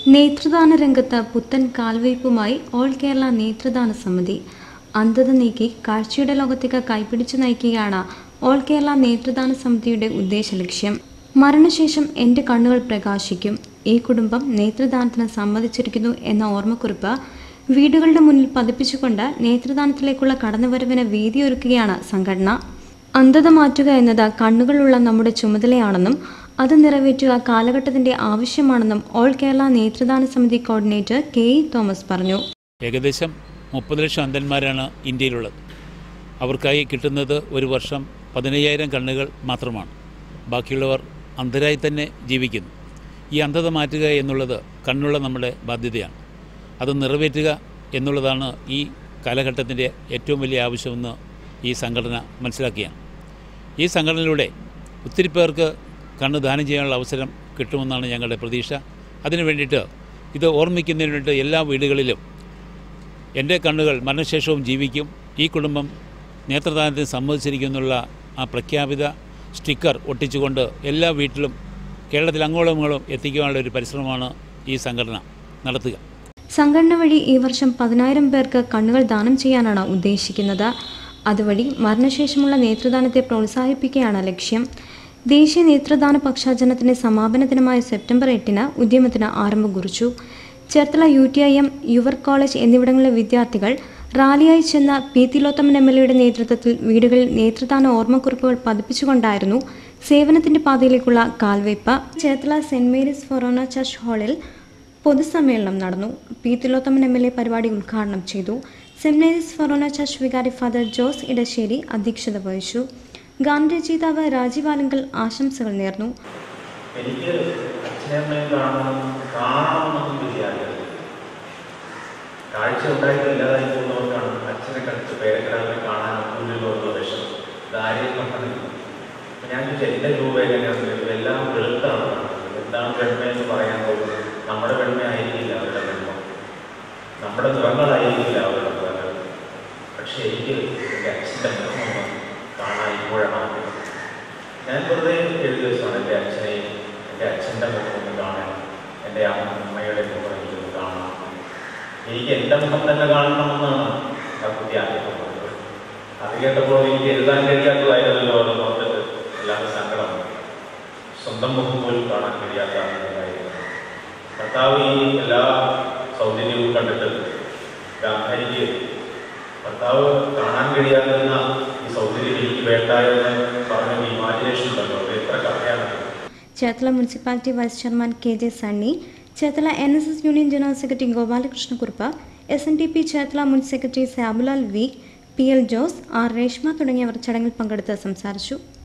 നേത്രദാന രംഗത്ത് പുത്തൻ കാൽവയ്പുമായി ഓൾ കേരള നേത്രദാന സമിതി അന്ധത നീക്കി കാഴ്ചയുടെ ലോകത്തേക്ക് കൈപിടിച്ചു നയിക്കുകയാണ് ഓൾ കേരള നേത്രദാന സമിതിയുടെ ഉദ്ദേശ ലക്ഷ്യം മരണശേഷം എൻ്റെ കണ്ണുകൾ പ്രകാശിക്കും ഈ കുടുംബം നേത്രദാനത്തിന് സമ്മതിച്ചിരിക്കുന്നു എന്ന ഓർമ്മക്കുറിപ്പ് വീടുകളുടെ മുന്നിൽ പതിപ്പിച്ചുകൊണ്ട് നേത്രദാനത്തിലേക്കുള്ള കടന്നുവരവിന് വേദിയൊരുക്കുകയാണ് സംഘടന അന്ധത മാറ്റുക എന്നത് കണ്ണുകളുള്ള നമ്മുടെ ചുമതലയാണെന്നും അത് നിറവേറ്റുക കാലഘട്ടത്തിന്റെ ആവശ്യമാണെന്നും ഓൾ കേരള നേത്രദാന സമിതി കോർഡിനേറ്റർ കെ ഇ തോമസ് പറഞ്ഞു ഏകദേശം മുപ്പത് ലക്ഷം അന്ധന്മാരാണ് ഇന്ത്യയിലുള്ളത് അവർക്കായി കിട്ടുന്നത് ഒരു വർഷം പതിനയ്യായിരം കണ്ണുകൾ മാത്രമാണ് ബാക്കിയുള്ളവർ അന്ധരായി തന്നെ ജീവിക്കുന്നു ഈ അന്ധത മാറ്റുക എന്നുള്ളത് കണ്ണുള്ള നമ്മുടെ ബാധ്യതയാണ് അത് നിറവേറ്റുക എന്നുള്ളതാണ് ഈ കാലഘട്ടത്തിൻ്റെ ഏറ്റവും വലിയ ആവശ്യമെന്ന് ഈ സംഘടന മനസ്സിലാക്കിയാണ് ഈ സംഘടനയിലൂടെ ഒത്തിരി പേർക്ക് കണ്ണ് ദാനം ചെയ്യാനുള്ള അവസരം കിട്ടുമെന്നാണ് ഞങ്ങളുടെ പ്രതീക്ഷ അതിനു വേണ്ടിയിട്ട് ഇത് ഓർമ്മിക്കുന്നതിന് വേണ്ടി എല്ലാ വീടുകളിലും എൻ്റെ കണ്ണുകൾ മരണശേഷവും ജീവിക്കും ഈ കുടുംബം നേത്രദാനത്തിന് സമ്മതിച്ചിരിക്കുന്നുള്ള ആ പ്രഖ്യാപിത സ്റ്റിക്കർ ഒട്ടിച്ചുകൊണ്ട് എല്ലാ വീട്ടിലും കേരളത്തിൽ അങ്ങോളം ഇങ്ങോളം എത്തിക്കാനുള്ള ഒരു പരിശ്രമമാണ് ഈ സംഘടന നടത്തുക സംഘടന വഴി ഈ വർഷം പതിനായിരം പേർക്ക് കണ്ണുകൾ ദാനം ചെയ്യാനാണ് ഉദ്ദേശിക്കുന്നത് അതുവഴി മരണശേഷമുള്ള നേത്രദാനത്തെ പ്രോത്സാഹിപ്പിക്കുകയാണ് ലക്ഷ്യം ദേശീയ നേത്രദാന പക്ഷാചരണത്തിന്റെ സമാപന ദിനമായ സെപ്റ്റംബർ എട്ടിന് ഉദ്യമത്തിന് ആരംഭം കുറിച്ചു Cherthala U T I M your college എന്നിവിടങ്ങളിലെ വിദ്യാർത്ഥികൾ റാലിയായി ചെന്ന പി തിലോത്തമൻ എം എൽ എയുടെ നേതൃത്വത്തിൽ വീടുകളിൽ നേത്രദാന ഓർമ്മക്കുറിപ്പുകൾ പതിപ്പിച്ചുകൊണ്ടായിരുന്നു സേവനത്തിന്റെ പാതയിലേക്കുള്ള കാൽവയ്പ് Cherthala saint Mary's forane church ഹാളിൽ പൊതുസമ്മേളനം നടന്നു P Thilothaman M L A പരിപാടി ഉദ്ഘാടനം ചെയ്തു സെമിനേരീസ് ഫൊറോന ചർച്ച് വികാരി ഫാദർ ജോസ് ഇടശ്ശേരി അധ്യക്ഷത വഹിച്ചു ഗാനരചയിതാവ് രാജീവ് ആലങ്കൽ ആശംസകൾ നേർന്നു എനിക്ക് അച്ഛനമ്മയും കാണണം കാണണമെന്നൊന്നും വലിയ ആഗ്രഹം കാഴ്ച ഉണ്ടായിട്ട് ഇല്ലാതായി പോകുന്നവർക്കാണ് അച്ഛനെ കണ്ടിട്ട് പേരക്കിടാവിനെ കാണാൻ ഒന്നുമില്ലല്ലോ എന്നുള്ള വിഷം ഇത് ആരെയും കണ്ടില്ല ഞാൻ ചോദിച്ചു എൻ്റെ രൂപ എങ്ങനെയാണെന്ന് എല്ലാം വെളുത്താണ് കാണുന്നത് എന്താണ് വെണ്മയെന്ന് പറയാൻ പോകുന്നത് നമ്മുടെ വെണ്മയായിരിക്കില്ല അവരുടെ വെണ്മ നമ്മുടെ നിറങ്ങളായിരിക്കില്ല അവരുടെ നിറങ്ങൾ പക്ഷേ എനിക്ക് എൻ്റെ അച്ഛൻ്റെ മുഖം ഒന്ന് കാണാൻ ഇപ്പോഴാണ് ആഗ്രഹം ഞാൻ വെറുതെ എഴുതി വെച്ചാണ് എൻ്റെ അച്ഛനെയും എൻ്റെ അച്ഛൻ്റെ മുഖം ഒന്ന് കാണാൻ എൻ്റെ അമ്മയുടെ മുഖം എനിക്കൊന്ന് കാണാം എനിക്ക് എൻ്റെ മുഖം തന്നെ കാണണമെന്നാണ് ആ കുട്ടി ആഗ്രഹപ്പെടുന്നത് അത് കേട്ടപ്പോൾ എനിക്ക് എഴുതാൻ കഴിയാത്തതായിരുന്നല്ലോ എന്ന് ഓർത്തിട്ട് എല്ലാവരും സങ്കടം സ്വന്തം മുഖം പോലും കാണാൻ കഴിയാത്ത ആയിരുന്നു കർത്താവ് ഈ എല്ലാ സൗന്ദര്യവും കണ്ടിട്ട് ഗാന്ധാരിക്ക് ഭർത്താവ് കാണാൻ കഴിയാതിരുന്ന ഈ സൗന്ദര്യം എനിക്ക് വേണ്ട എന്ന് പറഞ്ഞ ഇമാജിനേഷൻ ഉണ്ടല്ലോ അത് എത്ര കഥയാണ് Cherthala municipality vice chairman K J Sunny Cherthala N S S union general secretary Gopalakrishna Kurup S N D P Cherthala മുൻ secretary Sabulal V P L Jose R Reshma തുടങ്ങിയവർ ചടങ്ങിൽ പങ്കെടുത്ത് സംസാരിച്ചു